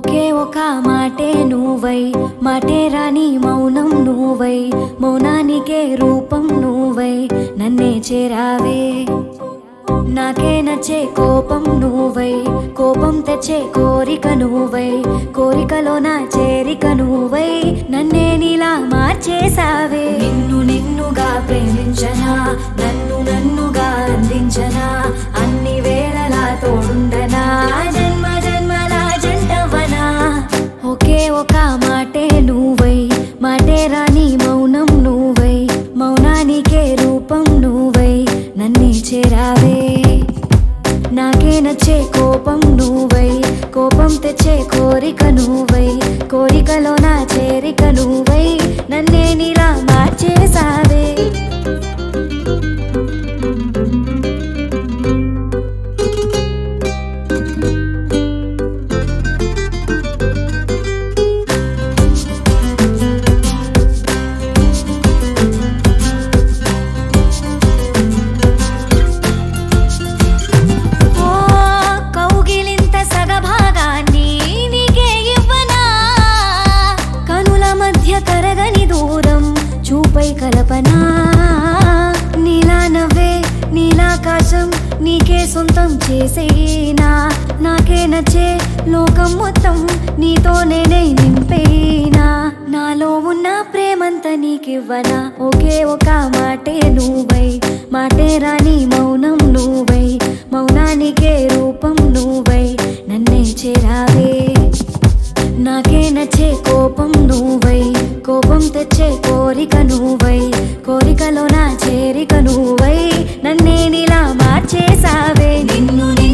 ఒకే ఒక మాటే నువ్వై మాటే రాని మౌనం నువ్వై మౌనానికే రూపం నువ్వై నన్నే చేరావే నాకే నచ్చే కోపం నువ్వై కోపం తెచ్చే కోరిక నువ్వై కోరికలో నా చేరిక నువ్వై నన్నే నీలా మార్చేసావే నిన్ను నిన్నుగా ప్రేమించనా నన్ను నన్నుగా అందించనా అన్ని వేళలా తోడుండనా జన్మ జన్మల జంటవనా ఒకే ఒక మాటే నువ్వై మాటే రాని మౌనం నువ్వై మౌనానికే రూపం నువ్వై నన్నే చేరావే నాకే నచ్చే కోపం నువ్వై కోపం తెచ్చే కోరిక నువ్వై కోరికలో నా చేరిక నువ్వై నన్నే నీలా మార్చేసావే ఓ కౌగిలింత సగభాగాన్ని నీకే ఇవ్వనా కనుల మధ్య కరగని దూరం చూపై కలపనా నీలా నవ్వే నీలాకాశం నీకే సొంతం చేసేనా నాకే నచ్చే లోకం మొత్తం నీతో నేనే నింపేనా నాలో ఉన్న ప్రేమంతా నీకివ్వనా ఒకే ఒక మాటే నువ్వై మాటే రాని మౌనం నువ్వై మౌనానికే రూపం నువ్వై నన్నే చేరావే నాకే నచ్చే కోపం నువ్వై కోపం తెచ్చే కోరిక నువ్వై కోరికలో నా చేరిక నువ్వై నన్నే నీలా మార్చేసావే నిన్ను